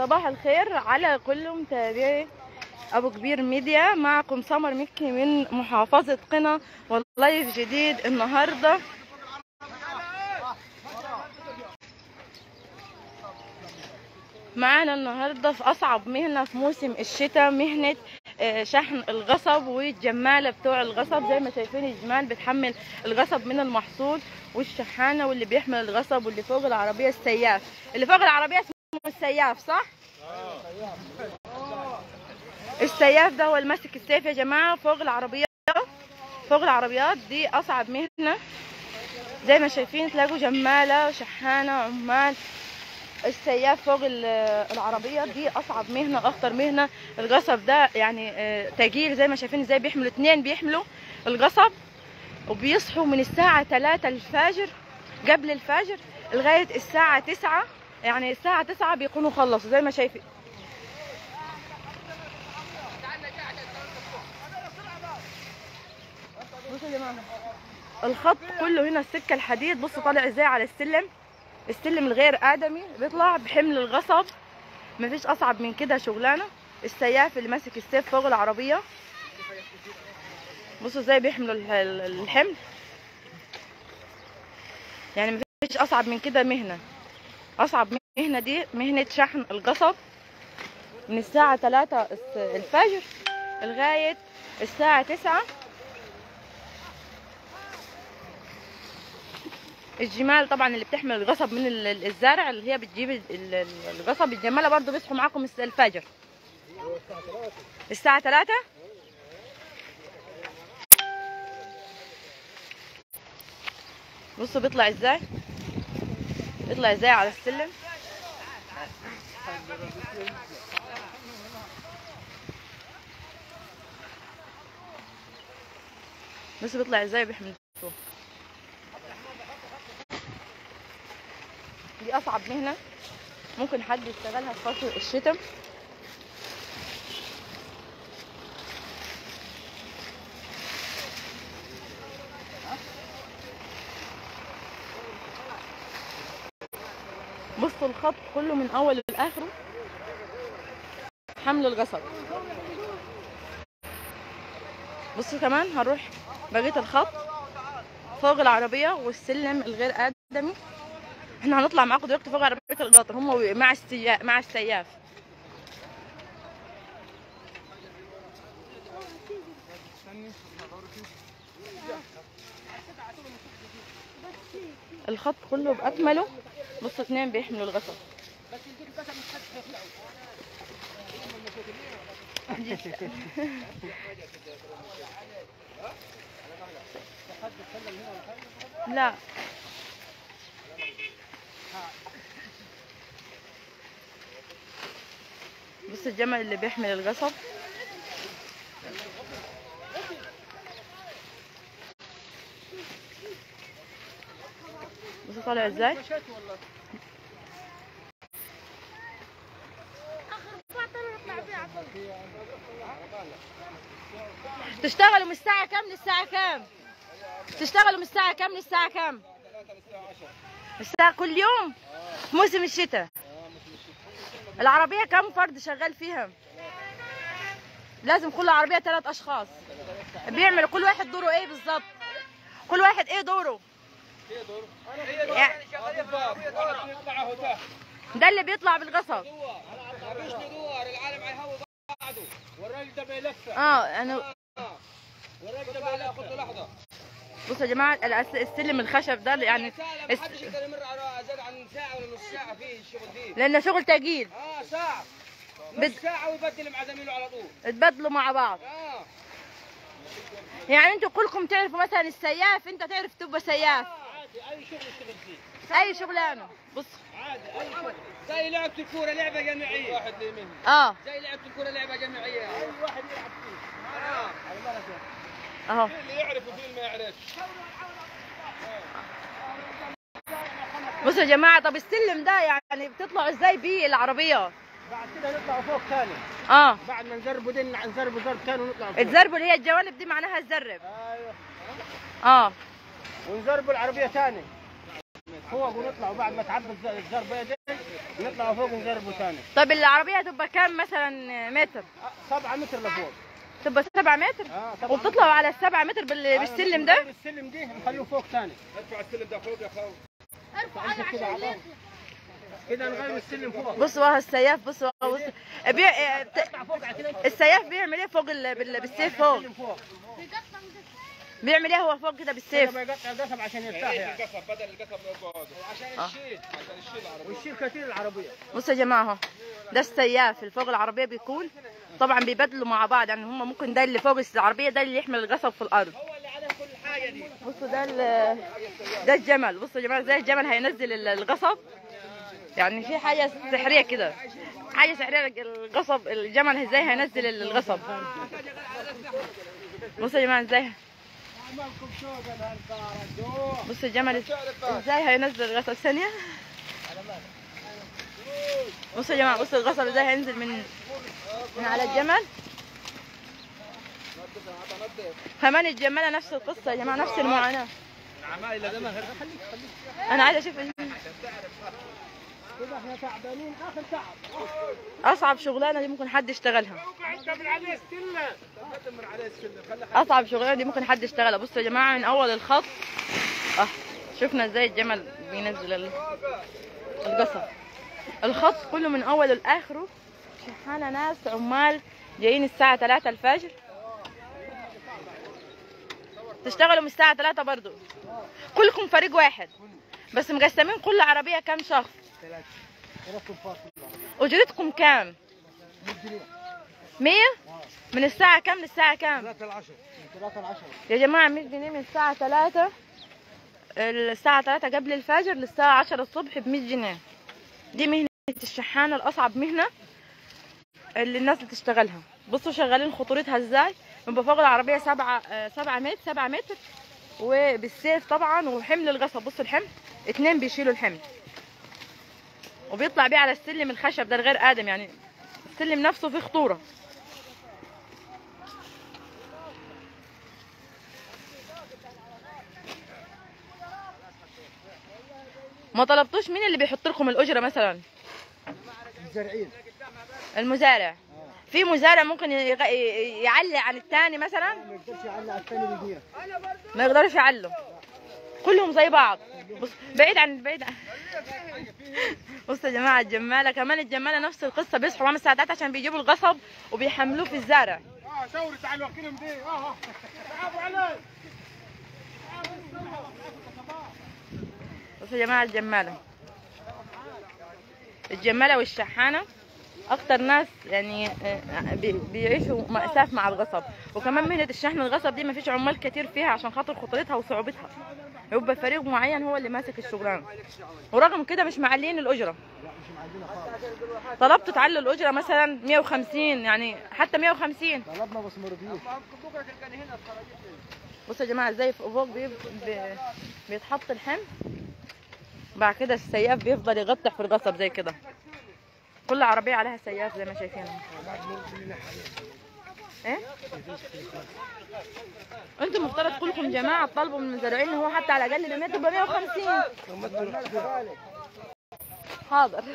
صباح الخير على كل متابعي ابو كبير ميديا معكم سمر مكي من محافظة قنا واللايف جديد النهاردة معانا النهاردة في اصعب مهنة في موسم الشتاء مهنة آه، شحن الغصب والجمالة بتوع الغصب زي ما شايفين الجمال بتحمل الغصب من المحصول والشحانة واللي بيحمل الغصب واللي فوق العربية السياف اللي فوق العربية اسمه السياف صح؟ السياف ده هو اللي ماسك السيف يا جماعة فوق العربيات فوق العربيات دي أصعب مهنة زي ما شايفين تلاقوا جمالة شحانة عمال السياف فوق ال- العربية دي أصعب مهنة أخطر مهنة القصب ده يعني آه، تقيل زي ما شايفين ازاي بيحملوا اتنين بيحملوا القصب وبيصحوا من الساعة 3 الفجر قبل الفجر لغاية الساعة 9 يعني الساعة 9 بيكونوا خلصوا زي ما شايفين بصوا يا جماعة الخط كله هنا السكة الحديد بصوا طالع ازاي على السلم السلم الغير آدمي بيطلع بحمل الغصب مفيش أصعب من كده شغلانة السياف اللي ماسك السيف فوق العربية بصوا ازاي بيحملوا ال- ال- الحمل يعني مفيش أصعب من كده مهنة أصعب مهنة دي مهنة شحن القصب من الساعة 3 الس- الفجر لغاية الساعة 9 الجمال طبعا اللي بتحمل القصب من ال- ال- الزرع اللي هي بتجيب ال- ال- ال- القصب الجمالة برضو بيصحوا معاكم الس- الفجر الساعة 3 بصوا بيطلع ازاي بيطلع ازاي على السلم بصوا بيطلع ازاي بيحمل فوق. دي اصعب مهنه ممكن حد يشتغلها في فصل الشتاء بصوا الخط كله من اوله لاخره حمل القصب بصوا كمان هنروح بقيه الخط فوق العربيه والسلم الغير ادمي احنا هنطلع معاكم دلوقتي فوق عربيه القطر هم مع السياف مع السياف الخط كله باكمله بصوا اتنين بيحملوا الغصب لا بص الجمل اللي بيحمل القصب بص طالع ازاي تشتغلوا من الساعة كام للساعة كام؟ تشتغلوا من الساعة كام للساعة كام؟ الساعة كل يوم؟ في موسم الشتاء العربية كم فرد شغال فيها؟ لازم كل عربية ثلاث أشخاص بيعمل كل واحد دوره إيه بالظبط؟ كل واحد إيه دوره؟ يعني ده اللي بيطلع بالقصب مفيش ندوار العالم على الهوا بعده والراجل ده بيلفع اه انا والراجل ده بياخد لحظه بصوا يا جماعه الأس- السلم الخشب ده يعني ساعه الس- ما حدش يقدر يمر على زاد عن ساعه ولا نص ساعه في الشغل دي لانه شغل تقيل اه ساعه بد- نص ساعه ويبدل مع زميله على طول اتبادلوا مع بعض اه يعني انتوا كلكم تعرفوا مثلا السياف انت تعرف تبقى سياف عادي اي شغل يشتغل فيه اي شغلانه بص عادي اي شغل زي لعبه الكوره لعبه جماعيه واحد ليه منه اه زي لعبه الكوره لعبه جماعيه اي واحد يلعب فيه اه على بركه اهو اللي يعرف وفي اللي ما يعرفش بصوا يا جماعه طب السلم ده يعني بتطلعوا ازاي بيه العربيه بعد كده نطلع فوق ثاني اه بعد ما نزربوا دي نزربوا ضرب ثاني ونطلع فوق الزرب اللي هي الجوانب دي معناها الزرب ايوه اه ونزربوا العربيه ثاني فوق ونطلع وبعد ما تعبي الز- الزربيه دي نطلع فوق نجربه ثاني طب العربيه هتبقى كام مثلا متر 7 متر لفوق تبقى 7 متر اه طبعا وبتطلعوا على السبعة متر بال- بالسلم ده السلم دي نخليه فوق ثاني ارفع السلم ده فوق يا خاو كده نغير السلم فوق بصوا اه السياف بصوا اه بصوا بي... اه، ت- نطلع فوق على كده السياف بيعمل ايه فوق ال... بال... بالسيف فوق السلم فوق بيعمل ايه هو فوق كده كده بالسيف بيقطع القصب عشان يرتاح يعني القصب بدل القصب يقعد عشان آه. يشيل عشان يشيل العربية ويشيل كثير العربيه بصوا يا جماعه اهو ده السياف اللي فوق العربيه بيكون طبعا بيبدلوا مع بعض يعني هم ممكن ده اللي فوق العربيه ده اللي يحمل القصب في الارض هو اللي عليه كل حاجه دي بصوا ده ال- ده الجمل بصوا يا جماعه ازاي الجمل هينزل ال- القصب يعني في حاجه سحريه كده حاجه سحريه القصب الجمل ازاي هينزل ال- القصب بصوا يا جماعه ازاي عملكم شوق الهالقارة بصوا الجمل إز- ازاي هينزل القصب ثانيه بصوا يا جماعه بصوا القصب ازاي هينزل من من على الجمل كمان الجمالة نفس القصة يا جماعة نفس المعاناة العمايل ده خليك خليك أنا عايزة أشوف ال- كده احنا تعبانين اخر تعب أصعب شغلانة دي ممكن حد يشتغلها انت من عليه السله من عليه السلم خلي أصعب شغلانة دي ممكن حد يشتغلها بصوا يا جماعة من أول الخط أه شفنا ازاي الجمل بينزل ال- القصب الخط كله من أوله لآخره شحانة ناس عمال جايين الساعة 3 الفجر تشتغلوا من الساعة 3 برضو كلكم فريق واحد بس مقسمين كل عربية كام شخص ثلاثة ثلاثة فاصل أجرتكم كام؟ 100 من الساعة كام للساعة كام؟ ثلاثة العشر من ثلاثة العشر يا جماعة 100 جنيه من الساعة 3 الساعة 3 قبل الفجر للساعة 10 الصبح ب 100 جنيه دي مهنة الشحانة الأصعب مهنة اللي الناس بتشتغلها بصوا شغالين خطورتها ازاي بيبقى فوق العربية 7 7 متر 7 متر وبالسيف طبعا وحمل القصب بصوا الحمل اتنين بيشيلوا الحمل وبيطلع بيه على السلم الخشب ده الغير آدم يعني السلم نفسه فيه خطورة ما طلبتوش مين اللي بيحط لكم الأجرة مثلا الزرعين المزارع في مزارع ممكن يغ- ي- يعلي عن التاني مثلا ما يقدرش يعلق الثاني بالمية ما يقدرش يعلوا كلهم زي بعض بص بعيد عن بعيد عن بصوا يا جماعه الجماله كمان الجماله نفس القصه بيصحوا خمس ساعات عشان بيجيبوا القصب وبيحملوه في الزرع اه شاوري تعال وكلهم دي اه تعالوا علي بصوا يا جماعه الجماله الجماله والشحانه اكتر ناس يعني آه، بي- بيعيشوا مأساة مع الغصب وكمان مهنة الشحن الغصب دي ما فيش عمال كتير فيها عشان خاطر خطورتها وصعوبتها يبقى فريق معين هو اللي ماسك الشغلانة ورغم كده مش معلين الأجرة طلبت تعلوا الأجرة مثلا 150 يعني حتى 150 طلبنا بس مرضيين بصوا يا جماعه ازاي فوق بي... بي... بيتحط الحمل بعد كده السياف بيفضل يغطح في القصب زي كده كل عربيه عليها سياف زي ما شايفين ايه انتم مفترض كلكم جماعه تطالبوا من المزارعين ان هو حتى على الاقل ب 100 تبقى 150 حاضر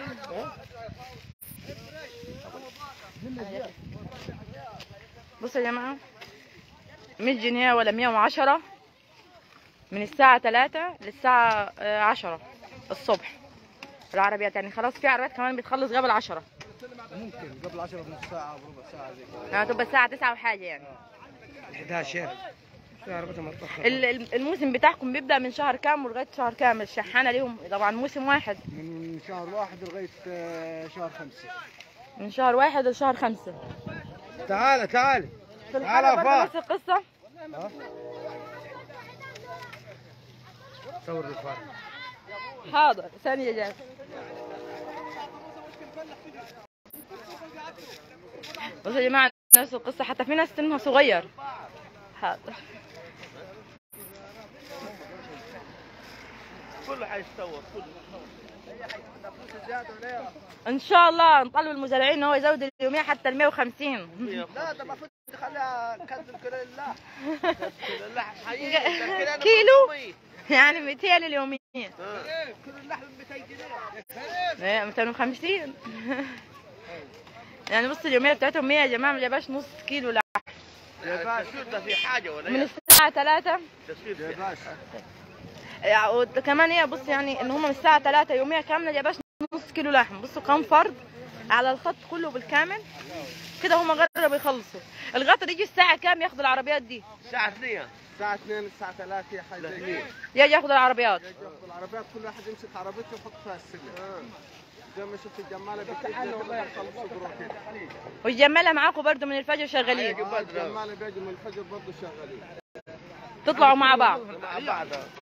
بصوا يا جماعه 100 جنيه ولا 110 من الساعة 3 للساعة آه، 10 الصبح العربيات يعني خلاص في عربيات كمان بتخلص قبل 10 ممكن قبل 10 بنص ساعة بربع ساعة زي كده يعني تبقى الساعة 9 وحاجة يعني 11 شهر بدل ما تأخر ال- ال- الموسم بتاعكم بيبدأ من شهر كام ولغاية شهر كام الشحانة ليهم طبعا موسم واحد من شهر واحد لغاية آه، شهر خمسة من شهر واحد لشهر خمسة تعال تعال في تعال الحالة يا برضه نفس القصة صور الفار حاضر ثانية جاي بصوا يا جماعة نفس القصة حتى في ناس سنها صغير حاضر كله حيتطور كله ان شاء الله نطلب المزارعين ان هو يزود اليومية حتى ال 150 لا ده المفروض تخليها كذب كده لله كيلو يعني 200 اليومية ايه كل اللحم ب 200 جنيه ايه 250 يعني بص اليومية بتاعتهم 100 يا جماعة ما جابهاش نص كيلو لحم التصوير ده في حاجه ولا من ايه؟ الساعة 3 التصوير في حاجه يعني وكمان هي بص يعني ان هم من الساعة 3 يومية كاملة جابهاش نص كيلو لحم بصوا كام فرد على الخط كله بالكامل كده هم قربوا يخلصوا القطر يجي الساعة كام ياخدوا العربيات دي الساعه 2 الساعة 2 الساعة 3 هي حاجة زي كده يجي ياخدوا العربيات ياخذوا العربيات كل واحد يمسك عربيته ويحط فيها السلم زي ما شفت الجمالة بتحل والله يخلصوا صدره كده والجمالة معاكم برضو من الفجر شغالين آه، الجمالة بيجوا من الفجر برضه شغالين تطلعوا مع بعض مع بعض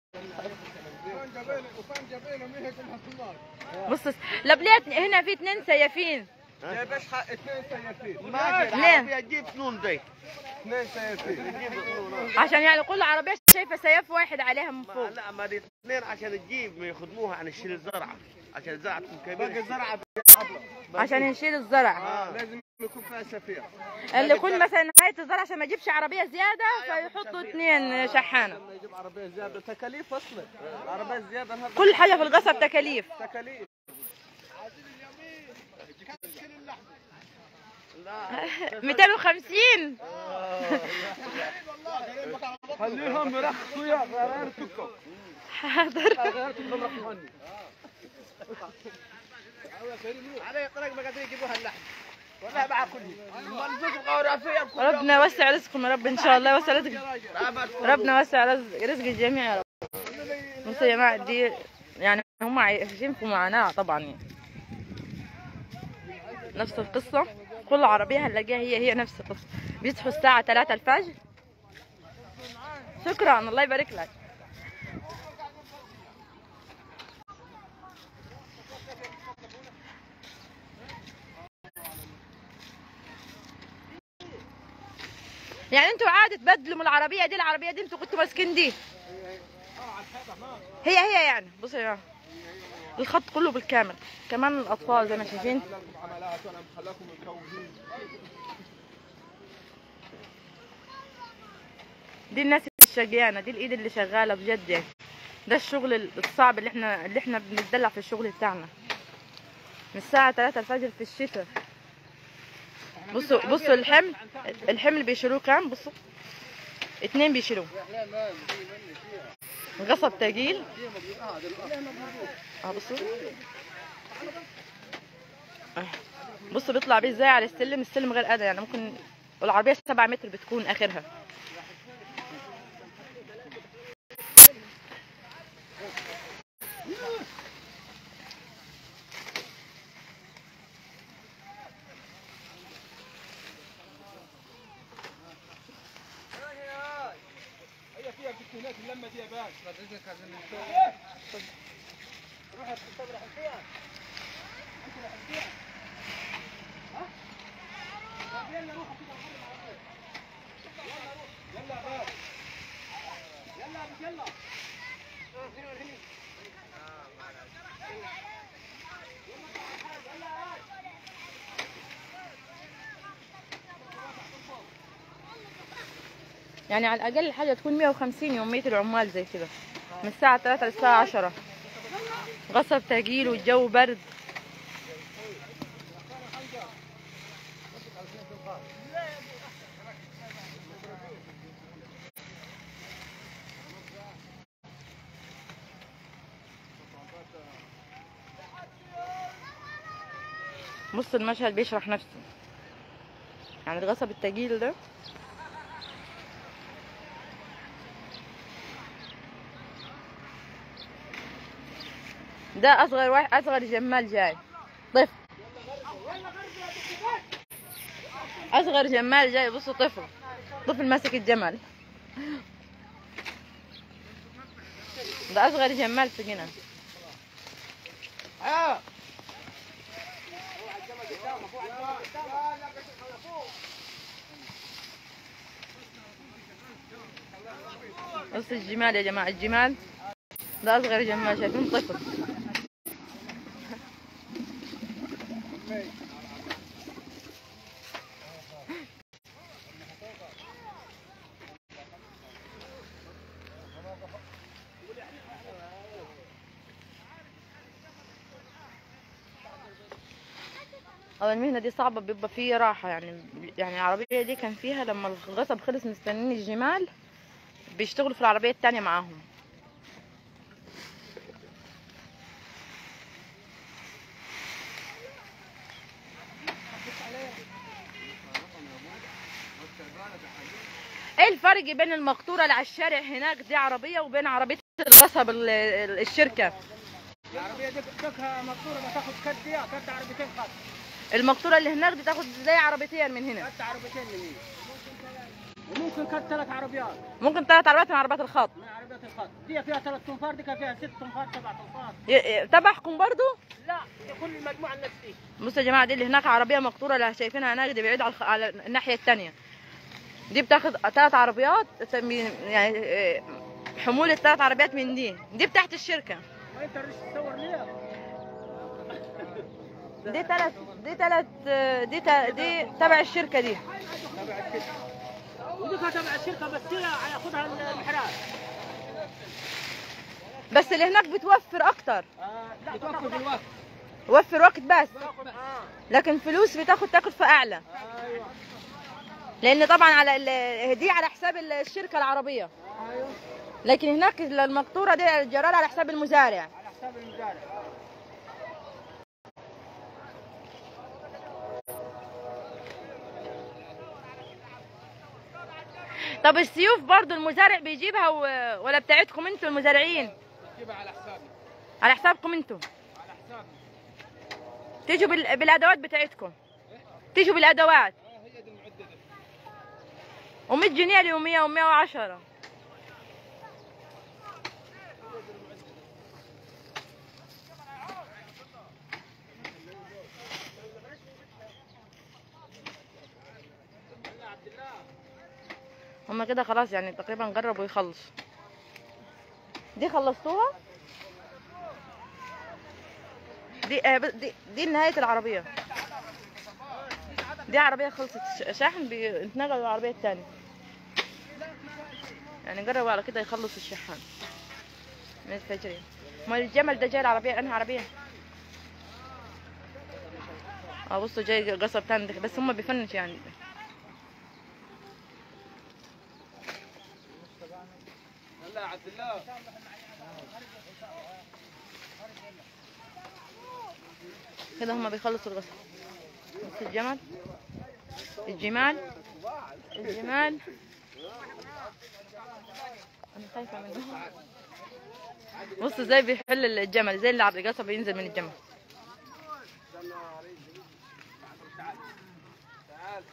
بص لبليت هنا في اتنين سيافين يا باش حق اثنين سيافين ما ليه؟ العربيه تجيب فنون دي اثنين سيافين تجيب فنون عشان يعني كل عربية شايفة سياف واحد عليها من ما فوق لا ما دي اثنين عشان تجيب ما يخدموها عن الشيل الزرعه عشان الزرعه تكون باقي كبيره زرعة عشان يشيل الزرع آه. لازم يكون فيها سفير اللي يكون مثلا نهاية الزرع عشان ما يجيبش عربية زيادة فيحطوا اتنين شحانة لما يجيب عربية زيادة تكاليف اصلا العربية الزيادة لها كل حاجة في القصب تكاليف تكاليف لا 250 خليهم يرخصوا يا غير تكو حاضر غير تكو رقمني عليه طريق ما قادرين يجيبوها اللحم ولا مع كله ملزوق الجغرافيه ربنا يوسع رزقكم يا رب ان شاء الله يوسع رزق ربنا يوسع رزق رزق الجميع يا رب بصوا يا جماعة دي يعني هم عايشين في معاناة طبعا يعني. نفس القصة كل عربية هنلاقيها هي هي نفس القصة بيصحوا الساعة 3 الفجر شكرا الله يبارك لك يعني انتوا عادي تبدلوا من العربية دي العربية دي انتوا كنتوا ماسكين دي هي هي يعني بصوا يا جماعة الخط كله بالكامل كمان الأطفال زي ما شايفين عملات وانا مخليكم مكوهين دي الناس الشقيانة دي الإيد اللي شغالة بجد يعني ده الشغل الصعب اللي احنا اللي احنا بنتدلع في الشغل بتاعنا من الساعة 3 الفجر في الشتاء بصوا بصوا الحمل الحمل بيشيلوه كام بصوا اتنين بيشيلوه غصب تقيل اه بصوا آه. بصوا بيطلع بيه ازاي على السلم السلم غير قادر يعني ممكن والعربية سبعة متر بتكون آخرها هي فيها بتكونات اللمة دي يا باش بعد اذنك عايزين روح تستبرح فيها يعني على الأقل حاجة تكون 150 يومية العمال زي كده من الساعة 3 للساعة 10 غصب تقيل والجو برد بص المشهد بيشرح نفسه يعني الغصب التقيل ده ده اصغر واحد اصغر جمال جاي طفل اصغر جمال جاي بصوا طفل طفل ماسك الجمل ده اصغر جمال سجنا اه بص الجمال يا جماعة الجمال ده اصغر جمال شايفين طفل أو المهنة دي صعبة بيبقى فيه راحة يعني يعني العربية دي كان فيها لما الغصب خلص مستنين الجمال بيشتغلوا في العربية التانية معاهم ايه الفرق بين المقطورة اللي على الشارع هناك دي عربية وبين عربية الغصب ال- ال- الشركة العربيه دي تكها مقطوره بتاخد كد دي كد عربيتين خط المقطورة اللي هناك دي تاخد زي عربيتين من هنا كد عربيتين من هنا وممكن كد ثلاث عربيات ممكن ثلاث عربيات من عربيات الخط من عربيات الخط دي فيها ثلاث تنفار دي فيها ست تنفار سبع تنفار ي- ي- تبعكم برضو لا كل المجموعه النفسيه بصوا يا جماعه دي اللي هناك عربيه مقطوره اللي شايفينها هناك دي بعيد على الخ- على الناحيه الثانيه دي بتاخد ثلاث عربيات تسمي- يعني إيه، حموله ثلاث عربيات من دي دي بتاعت الشركه وانت رش تصور ليه دي ثلاث دي ثلاث دي تا- دي تبع الشركه دي تبع الشركه ودي كانت تبع الشركه بس هي هياخدها المحراب بس اللي هناك بتوفر اكتر آه لا بتوفر الوقت وفر وقت بس اه لكن فلوس بتاخد تكلفه اعلى ايوه لان طبعا على ال- دي على حساب الشركه العربيه ايوه لكن هناك المقطوره دي الجرار على حساب المزارع على حساب المزارع طب السيوف برضو المزارع بيجيبها و- ولا بتاعتكم انتوا المزارعين تجيبها على حسابنا على حسابكم انتوا على حسابنا تيجوا بال... بالادوات بتاعتكم تيجوا بالادوات اه هي دي المعدة و100 جنيه اليوميه و110 هما كده خلاص يعني تقريبا قربوا يخلصوا دي خلصتوها دي آه، ب- دي, دي نهاية العربية دي عربية خلصت ش- شحن بيتنقلوا العربية التانية يعني قربوا على كده يخلصوا الشحن من الفجرين ما الجمل ده جاي العربية انها عربية اه بصوا جاي قصب تاني ده، بس هم بيفنش يعني هلا يا عبد الله كده هما بيخلصوا الغسل بص الجمل الجمال الجمال انا خايفه منه بص ازاي بيحل الجمل زي اللي على القصب بينزل من الجمل تعال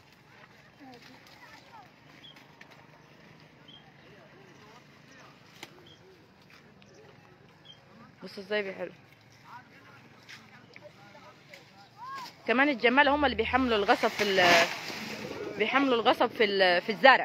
بص ازاي بيحلوا كمان الجمال هم اللي بيحملوا الغصب في ال- بيحملوا الغصب في ال- في الزرع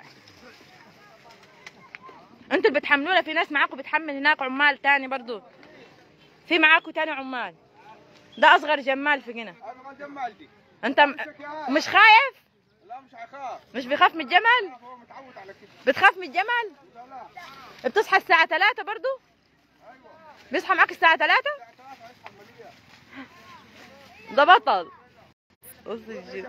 انتوا اللي بتحملونا في ناس معاكم بتحمل هناك عمال تاني برضو في معاكم تاني عمال ده اصغر جمال في هنا ابغى جمال دي انت م- مش خايف لا مش هيخاف مش بيخاف من الجمل هو متعود على كده بتخاف من الجمل لا لا بتصحى الساعة 3 برضو بيصحى معاك الساعة 3 ده بطل بص الجيل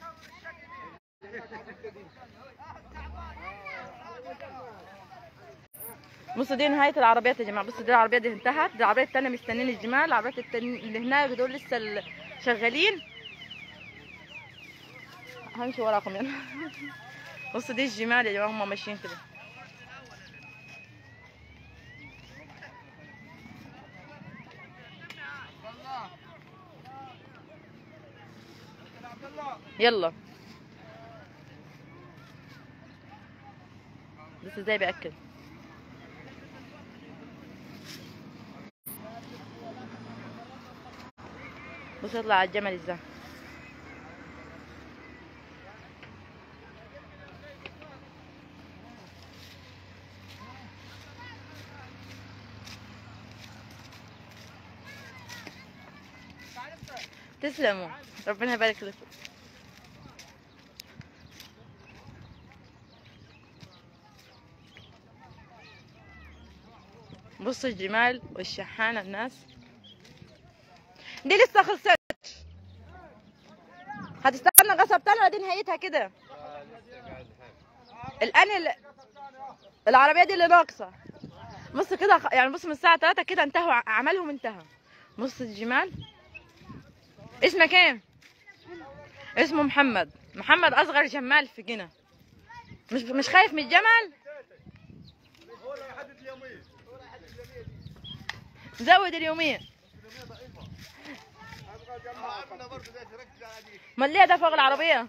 بصوا دي نهاية العربيات يا جماعة بصوا دي العربية دي انتهت دي العربية التانية مستنين الجمال العربيات التانية اللي هناك دول لسه ال- شغالين همشي وراكم يعني بصوا دي الجمال يا جماعة هم ماشيين كده يلا بس ازاي بأكل بص يطلع على الجمل ازاي تسلموا ربنا يبارك لكم بصوا الجمال والشحانة الناس دي لسه خلصت استنى غصبتها له دي نهايتها كده الان ال- العربيه دي اللي ناقصه بص كده خ- يعني بص من الساعه 3 كده انتهوا ع- عملهم انتهى بص الجمال اسمك ايه اسمه محمد محمد اصغر جمال في جنة مش مش خايف من الجمل زود اليومين عامله برضه زي تركت على دي امال ليه ده فوق العربيه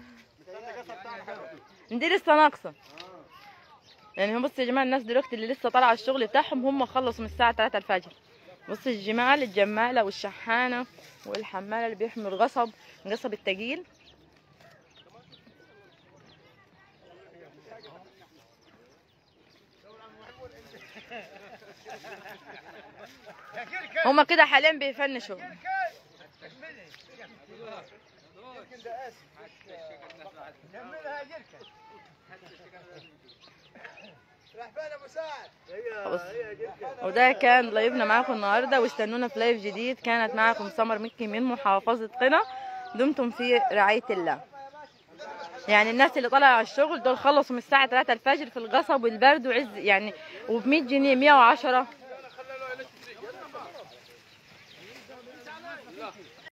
دي لسه ناقصه يعني هم بص يا جماعه الناس دلوقتي اللي لسه طالعه الشغل بتاعهم هم خلصوا من الساعه 3 الفجر بص الجمال الجماله والشحانه والحماله اللي بيحملوا القصب القصب التقيل هما كده حاليا بيفنشوا كملها جركه راح فين ابو سعد بص. هي هي جركه وده كان لايفنا معاكم النهارده واستنونا في لايف جديد كانت معاكم سمر مكي من محافظه قنا دمتم في رعايه الله يعني الناس اللي طالعه على الشغل دول خلصوا من الساعه 3 الفجر في القصب والبرد وعز يعني وب 100 جنيه 110